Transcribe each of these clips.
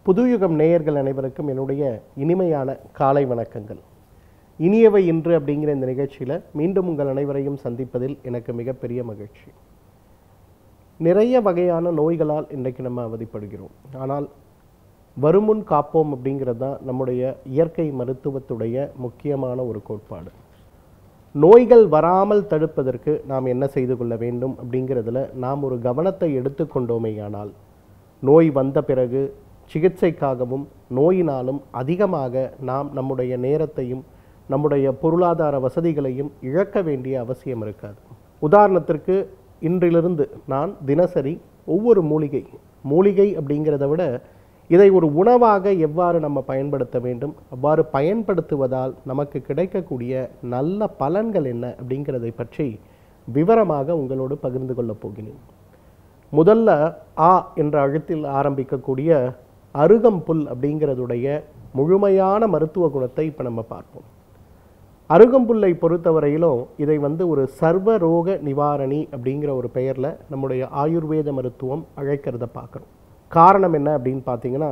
புதுயுகம் நேயர்கள் அனைவருக்கும் என்னுடைய இனிமையான காலை வணக்கங்கள் இனியவை இன்று அப்படிங்கிற இந்த நிகழ்ச்சியில் மீண்டும் உங்கள் அனைவரையும் சந்திப்பதில் எனக்கு மிகப்பெரிய மகிழ்ச்சி நிறைய வகையான நோய்களால் இன்றைக்கு நம்ம அவதிப்படுகிறோம் ஆனால் வருமுன் காப்போம் அப்படிங்கிறது தான் நம்முடைய இயற்கை மருத்துவத்துடைய முக்கியமான ஒரு கோட்பாடு நோய்கள் வராமல் தடுப்பதற்கு நாம் என்ன செய்து கொள்ள வேண்டும் அப்படிங்கிறதுல நாம் ஒரு கவனத்தை எடுத்துக்கொண்டோமேயானால் நோய் வந்த பிறகு சிகிச்சைக்காகவும் நோயினாலும் அதிகமாக நாம் நம்முடைய நேரத்தையும் நம்முடைய பொருளாதார வசதிகளையும் இழக்க வேண்டிய அவசியம் இருக்காது உதாரணத்திற்கு இன்றிலிருந்து நான் தினசரி ஒவ்வொரு மூலிகை மூலிகை அப்படிங்கிறத விட இதை ஒரு உணவாக எவ்வாறு நம்ம பயன்படுத்த வேண்டும் அவ்வாறு பயன்படுத்துவதால் நமக்கு கிடைக்கக்கூடிய நல்ல பலன்கள் என்ன அப்படிங்கிறதை பற்றி விவரமாக உங்களோடு பகிர்ந்து கொள்ளப் போகிறேன் முதல்ல ஆ என்ற அழுத்தில் ஆரம்பிக்கக்கூடிய அருகம்புல் அப்படிங்கிறதுடைய முழுமையான மருத்துவ குணத்தை இப்போ நம்ம பார்ப்போம் அருகம்புல்லை பொறுத்தவரையிலும் இதை வந்து ஒரு சர்வ ரோக நிவாரணி அப்படிங்கிற ஒரு பெயரில் நம்முடைய ஆயுர்வேத மருத்துவம் அழைக்கிறத பார்க்குறோம் காரணம் என்ன அப்படின்னு பார்த்தீங்கன்னா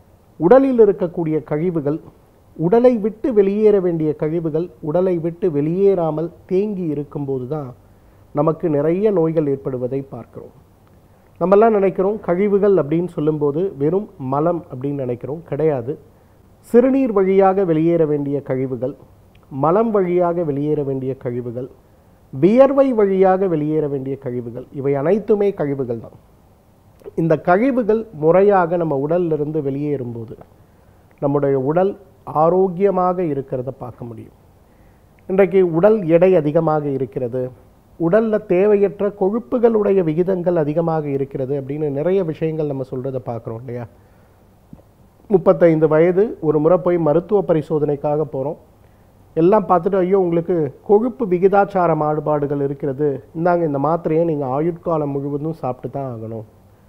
உடலில் இருக்கக்கூடிய கழிவுகள் உடலை விட்டு வெளியேற வேண்டிய கழிவுகள் உடலை விட்டு வெளியேறாமல் தேங்கி இருக்கும்போது தான் நமக்கு நிறைய நோய்கள் ஏற்படுவதை பார்க்கிறோம் நம்மெல்லாம் நினைக்கிறோம் கழிவுகள் அப்படின்னு சொல்லும்போது வெறும் மலம் அப்படின்னு நினைக்கிறோம் கிடையாது சிறுநீர் வழியாக வெளியேற வேண்டிய கழிவுகள் மலம் வழியாக வெளியேற வேண்டிய கழிவுகள் வியர்வை வழியாக வெளியேற வேண்டிய கழிவுகள் இவை அனைத்துமே கழிவுகள் தான் இந்த கழிவுகள் முறையாக நம்ம உடல்ல இருந்து வெளியேறும்போது நம்முடைய உடல் ஆரோக்கியமாக இருக்கிறத பார்க்க முடியும் இன்றைக்கு உடல் எடை அதிகமாக இருக்கிறது உடலில் தேவையற்ற கொழுப்புகளுடைய விகிதங்கள் அதிகமாக இருக்கிறது அப்படின்னு நிறைய விஷயங்கள் நம்ம சொல்கிறத பார்க்குறோம் இல்லையா முப்பத்தைந்து வயது ஒரு முறை போய் மருத்துவ பரிசோதனைக்காக போகிறோம் எல்லாம் பார்த்துட்டு ஐயோ உங்களுக்கு கொழுப்பு விகிதாச்சார மாறுபாடுகள் இருக்கிறது இந்தாங்க இந்த மாத்திரையை நீங்கள் ஆயுட்காலம் முழுவதும் சாப்பிட்டு தான் ஆகணும்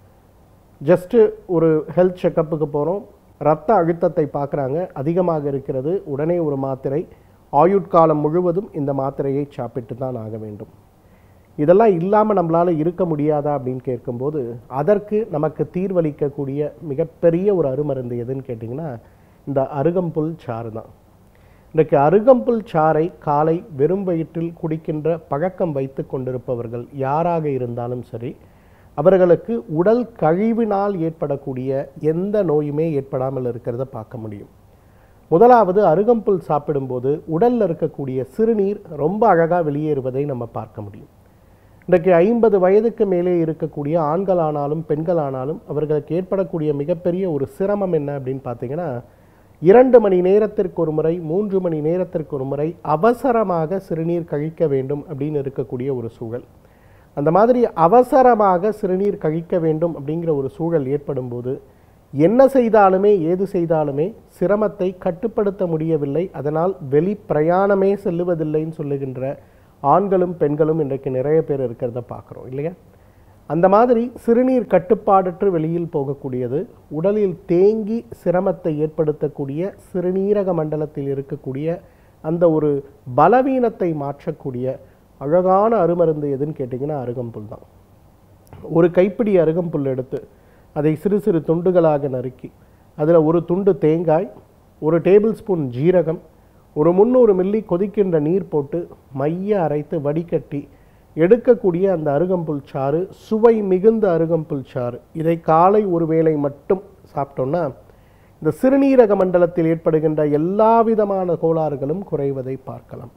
ஜஸ்ட்டு ஒரு ஹெல்த் செக்கப்புக்கு போகிறோம் ரத்த அழுத்தத்தை பார்க்குறாங்க அதிகமாக இருக்கிறது உடனே ஒரு மாத்திரை ஆயுட்காலம் முழுவதும் இந்த மாத்திரையை சாப்பிட்டு தான் ஆக வேண்டும் இதெல்லாம் இல்லாமல் நம்மளால் இருக்க முடியாதா அப்படின்னு கேட்கும்போது அதற்கு நமக்கு தீர்வளிக்கக்கூடிய மிகப்பெரிய ஒரு அருமருந்து எதுன்னு கேட்டிங்கன்னா இந்த அருகம்புல் சாறு தான் இன்றைக்கு அருகம்புல் சாறை காலை வெறும் வயிற்றில் குடிக்கின்ற பழக்கம் வைத்து கொண்டிருப்பவர்கள் யாராக இருந்தாலும் சரி அவர்களுக்கு உடல் கழிவினால் ஏற்படக்கூடிய எந்த நோயுமே ஏற்படாமல் இருக்கிறத பார்க்க முடியும் முதலாவது அருகம்புல் சாப்பிடும்போது உடலில் இருக்கக்கூடிய சிறுநீர் ரொம்ப அழகாக வெளியேறுவதை நம்ம பார்க்க முடியும் இன்றைக்கு ஐம்பது வயதுக்கு மேலே இருக்கக்கூடிய ஆண்களானாலும் பெண்களானாலும் அவர்களுக்கு ஏற்படக்கூடிய மிகப்பெரிய ஒரு சிரமம் என்ன அப்படின்னு பார்த்தீங்கன்னா இரண்டு மணி நேரத்திற்கு ஒரு முறை மூன்று மணி நேரத்திற்கு ஒரு முறை அவசரமாக சிறுநீர் கழிக்க வேண்டும் அப்படின்னு இருக்கக்கூடிய ஒரு சூழல் அந்த மாதிரி அவசரமாக சிறுநீர் கழிக்க வேண்டும் அப்படிங்கிற ஒரு சூழல் ஏற்படும் போது என்ன செய்தாலுமே ஏது செய்தாலுமே சிரமத்தை கட்டுப்படுத்த முடியவில்லை அதனால் வெளி பிரயாணமே செல்லுவதில்லைன்னு சொல்லுகின்ற ஆண்களும் பெண்களும் இன்றைக்கு நிறைய பேர் இருக்கிறத பார்க்குறோம் இல்லையா அந்த மாதிரி சிறுநீர் கட்டுப்பாடற்று வெளியில் போகக்கூடியது உடலில் தேங்கி சிரமத்தை ஏற்படுத்தக்கூடிய சிறுநீரக மண்டலத்தில் இருக்கக்கூடிய அந்த ஒரு பலவீனத்தை மாற்றக்கூடிய அழகான அருமருந்து எதுன்னு கேட்டிங்கன்னா அருகம்புல் தான் ஒரு கைப்பிடி அருகம்புல் எடுத்து அதை சிறு சிறு துண்டுகளாக நறுக்கி அதில் ஒரு துண்டு தேங்காய் ஒரு டேபிள் ஸ்பூன் ஜீரகம் ஒரு முந்நூறு மில்லி கொதிக்கின்ற நீர் போட்டு மைய அரைத்து வடிகட்டி எடுக்கக்கூடிய அந்த அருகம்புல் சாறு சுவை மிகுந்த அருகம்புல் சாறு இதை காலை ஒரு வேளை மட்டும் சாப்பிட்டோன்னா இந்த சிறுநீரக மண்டலத்தில் ஏற்படுகின்ற எல்லா விதமான கோளாறுகளும் குறைவதை பார்க்கலாம்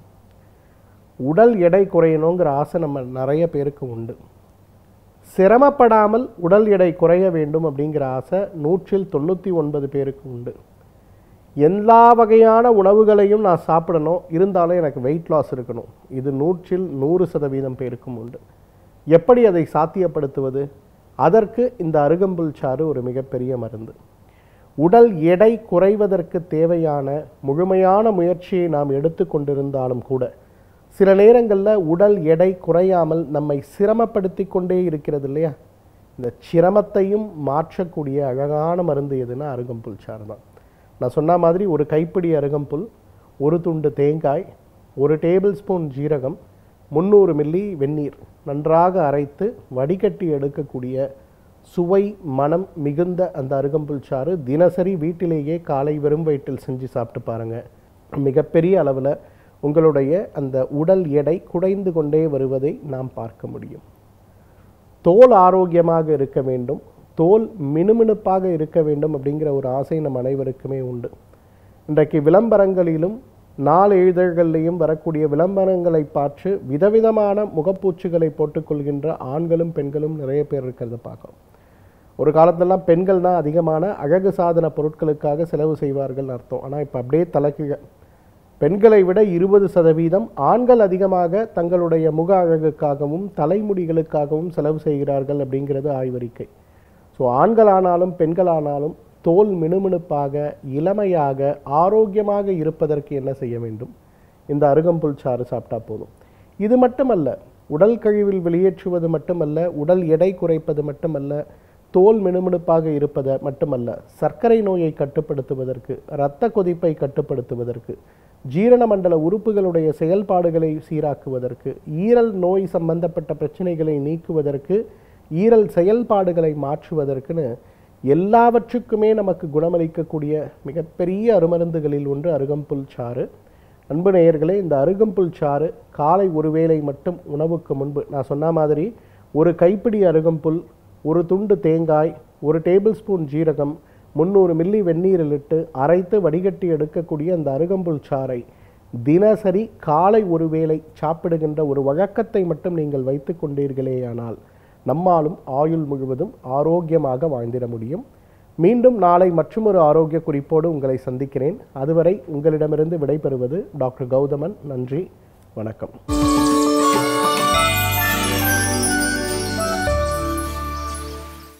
உடல் எடை குறையணுங்கிற ஆசை நம்ம நிறைய பேருக்கு உண்டு சிரமப்படாமல் உடல் எடை குறைய வேண்டும் அப்படிங்கிற ஆசை நூற்றில் தொண்ணூற்றி ஒன்பது பேருக்கு உண்டு எல்லா வகையான உணவுகளையும் நான் சாப்பிடணும் இருந்தாலும் எனக்கு வெயிட் லாஸ் இருக்கணும் இது நூற்றில் நூறு சதவீதம் பேருக்கும் உண்டு எப்படி அதை சாத்தியப்படுத்துவது அதற்கு இந்த அருகம்புல் சாறு ஒரு மிகப்பெரிய மருந்து உடல் எடை குறைவதற்கு தேவையான முழுமையான முயற்சியை நாம் எடுத்துக்கொண்டிருந்தாலும் கூட சில நேரங்களில் உடல் எடை குறையாமல் நம்மை சிரமப்படுத்தி கொண்டே இருக்கிறது இல்லையா இந்த சிரமத்தையும் மாற்றக்கூடிய அழகான மருந்து எதுனா அருகம்புல் சாறு தான் நான் சொன்ன மாதிரி ஒரு கைப்பிடி அருகம்புல் ஒரு துண்டு தேங்காய் ஒரு டேபிள் ஸ்பூன் ஜீரகம் முந்நூறு மில்லி வெந்நீர் நன்றாக அரைத்து வடிகட்டி எடுக்கக்கூடிய சுவை மனம் மிகுந்த அந்த அருகம்புல் சாறு தினசரி வீட்டிலேயே காலை வெறும் வயிற்றில் செஞ்சு சாப்பிட்டு பாருங்க மிகப்பெரிய அளவில் உங்களுடைய அந்த உடல் எடை குறைந்து கொண்டே வருவதை நாம் பார்க்க முடியும் தோல் ஆரோக்கியமாக இருக்க வேண்டும் தோல் மினுமினுப்பாக இருக்க வேண்டும் அப்படிங்கிற ஒரு ஆசை நம் அனைவருக்குமே உண்டு இன்றைக்கு விளம்பரங்களிலும் நாள் இதழ்கள்லையும் வரக்கூடிய விளம்பரங்களை பார்த்து விதவிதமான முகப்பூச்சுகளை போட்டுக்கொள்கின்ற ஆண்களும் பெண்களும் நிறைய பேர் இருக்கிறத பார்க்கிறோம் ஒரு காலத்திலலாம் பெண்கள் தான் அதிகமான அழகு சாதன பொருட்களுக்காக செலவு செய்வார்கள் அர்த்தம் ஆனால் இப்போ அப்படியே தலைக்கீழ பெண்களை விட இருபது சதவீதம் ஆண்கள் அதிகமாக தங்களுடைய முக அழகுக்காகவும் தலைமுடிகளுக்காகவும் செலவு செய்கிறார்கள் அப்படிங்கிறது ஆய்வறிக்கை ஸோ ஆண்களானாலும் பெண்களானாலும் தோல் மினுமினுப்பாக இளமையாக ஆரோக்கியமாக இருப்பதற்கு என்ன செய்ய வேண்டும் இந்த அருகம்புல் சாறு சாப்பிட்டா போதும் இது மட்டுமல்ல உடல் கழிவில் வெளியேற்றுவது மட்டுமல்ல உடல் எடை குறைப்பது மட்டுமல்ல தோல் மினுமினுப்பாக இருப்பது மட்டுமல்ல சர்க்கரை நோயை கட்டுப்படுத்துவதற்கு இரத்த கொதிப்பை கட்டுப்படுத்துவதற்கு ஜீரண மண்டல உறுப்புகளுடைய செயல்பாடுகளை சீராக்குவதற்கு ஈரல் நோய் சம்பந்தப்பட்ட பிரச்சனைகளை நீக்குவதற்கு ஈரல் செயல்பாடுகளை மாற்றுவதற்குன்னு எல்லாவற்றுக்குமே நமக்கு குணமளிக்கக்கூடிய மிகப்பெரிய அருமருந்துகளில் ஒன்று அருகம்புல் சாறு அன்பு நேயர்களே இந்த அருகம்புல் சாறு காலை ஒருவேளை மட்டும் உணவுக்கு முன்பு நான் சொன்ன மாதிரி ஒரு கைப்பிடி அருகம்புல் ஒரு துண்டு தேங்காய் ஒரு டேபிள் ஸ்பூன் ஜீரகம் முந்நூறு மில்லி வெந்நீரில் இட்டு அரைத்து வடிகட்டி எடுக்கக்கூடிய அந்த அருகம்புல் சாறை தினசரி காலை ஒருவேளை சாப்பிடுகின்ற ஒரு வழக்கத்தை மட்டும் நீங்கள் வைத்து கொண்டீர்களேயானால் நம்மாலும் ஆயுள் முழுவதும் ஆரோக்கியமாக வாழ்ந்திட முடியும் மீண்டும் நாளை மற்றொரு ஆரோக்கிய குறிப்போடு உங்களை சந்திக்கிறேன் அதுவரை உங்களிடமிருந்து விடைபெறுவது டாக்டர் கௌதமன் நன்றி வணக்கம்